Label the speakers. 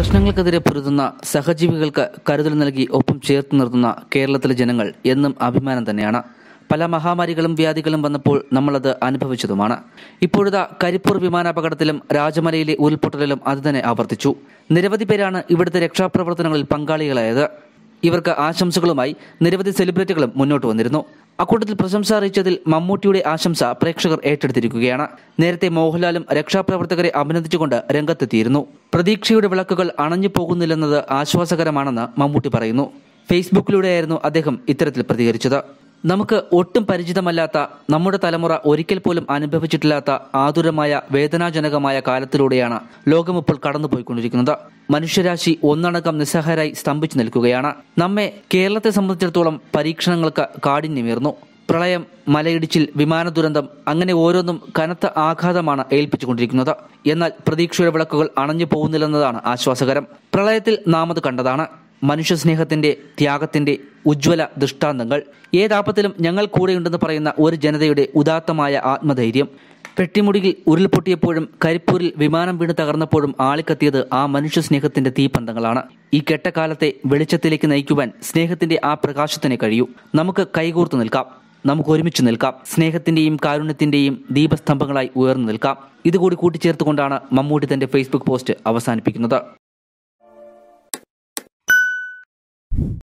Speaker 1: പ്രശ്നങ്ങൾക്കെതിരെ പൊരുതുന്ന സഹജീവികൾക്ക് കരുതൽ നൽകി ഒപ്പം ചേർത്ത് നിർത്തുന്ന കേരളത്തിലെ ജനങ്ങൾ എന്നും അഭിമാനം തന്നെയാണ് പല മഹാമാരികളും വ്യാധികളും വന്നപ്പോൾ നമ്മളത് അനുഭവിച്ചതുമാണ് ഇപ്പോഴത്തെ കരിപ്പൂർ വിമാനാപകടത്തിലും രാജമലയിലെ ഉരുൾപൊട്ടലിലും അത് തന്നെ ആവർത്തിച്ചു നിരവധി പേരാണ് ഇവിടുത്തെ രക്ഷാപ്രവർത്തനങ്ങളിൽ പങ്കാളികളായത് ഇവർക്ക് ആശംസകളുമായി നിരവധി സെലിബ്രിറ്റികളും മുന്നോട്ട് വന്നിരുന്നു അക്കൂട്ടത്തിൽ പ്രശംസ അറിയിച്ചതിൽ മമ്മൂട്ടിയുടെ ആശംസ പ്രേക്ഷകർ ഏറ്റെടുത്തിരിക്കുകയാണ് നേരത്തെ മോഹൻലാലും രക്ഷാപ്രവർത്തകരെ അഭിനന്ദിച്ചുകൊണ്ട് രംഗത്തെത്തിയിരുന്നു പ്രതീക്ഷയുടെ വിളക്കുകൾ അണഞ്ഞു പോകുന്നില്ലെന്നത് ആശ്വാസകരമാണെന്ന് മമ്മൂട്ടി പറയുന്നു ഫേസ്ബുക്കിലൂടെയായിരുന്നു അദ്ദേഹം ഇത്തരത്തിൽ പ്രതികരിച്ചത് നമുക്ക് ഒട്ടും പരിചിതമല്ലാത്ത നമ്മുടെ തലമുറ ഒരിക്കൽ പോലും അനുഭവിച്ചിട്ടില്ലാത്ത ആതുരമായ വേദനാജനകമായ കാലത്തിലൂടെയാണ് ലോകമിപ്പോൾ കടന്നുപോയിക്കൊണ്ടിരിക്കുന്നത് മനുഷ്യരാശി ഒന്നടങ്കം നിസ്സഹായരായി സ്തംഭിച്ചു നിൽക്കുകയാണ് നമ്മെ കേരളത്തെ സംബന്ധിച്ചിടത്തോളം പരീക്ഷണങ്ങൾക്ക് കാഠിന്യമേർന്നു പ്രളയം മലയിടിച്ചിൽ വിമാന ദുരന്തം അങ്ങനെ ഓരോന്നും കനത്ത ആഘാതമാണ് ഏൽപ്പിച്ചുകൊണ്ടിരിക്കുന്നത് എന്നാൽ പ്രതീക്ഷയുടെ വിളക്കുകൾ അണഞ്ഞു പോകുന്നില്ലെന്നതാണ് ആശ്വാസകരം പ്രളയത്തിൽ നാം അത് കണ്ടതാണ് മനുഷ്യസ്നേഹത്തിന്റെ ത്യാഗത്തിന്റെ ഉജ്ജ്വല ദൃഷ്ടാന്തങ്ങൾ ഏതാപത്തിലും ഞങ്ങൾ കൂടെയുണ്ടെന്ന് പറയുന്ന ഒരു ജനതയുടെ ഉദാത്തമായ ആത്മധൈര്യം പെട്ടിമുടിയിൽ ഉരുൾപൊട്ടിയപ്പോഴും കരിപ്പൂരിൽ വിമാനം വീണ് തകർന്നപ്പോഴും ആളിക്കത്തിയത് ആ മനുഷ്യ സ്നേഹത്തിന്റെ തീപന്തങ്ങളാണ് ഈ കെട്ടകാലത്തെ വെളിച്ചത്തിലേക്ക് നയിക്കുവാൻ സ്നേഹത്തിന്റെ ആ പ്രകാശത്തിനെ കഴിയൂ നമുക്ക് കൈകോർത്തു നിൽക്കാം നമുക്ക് ഒരുമിച്ച് നിൽക്കാം സ്നേഹത്തിന്റെയും കാരുണ്യത്തിന്റെയും ദീപസ്തംഭങ്ങളായി ഉയർന്നു നിൽക്കാം ഇതുകൂടി കൂട്ടിച്ചേർത്തുകൊണ്ടാണ് മമ്മൂട്ടി തന്റെ ഫേസ്ബുക്ക് പോസ്റ്റ് അവസാനിപ്പിക്കുന്നത്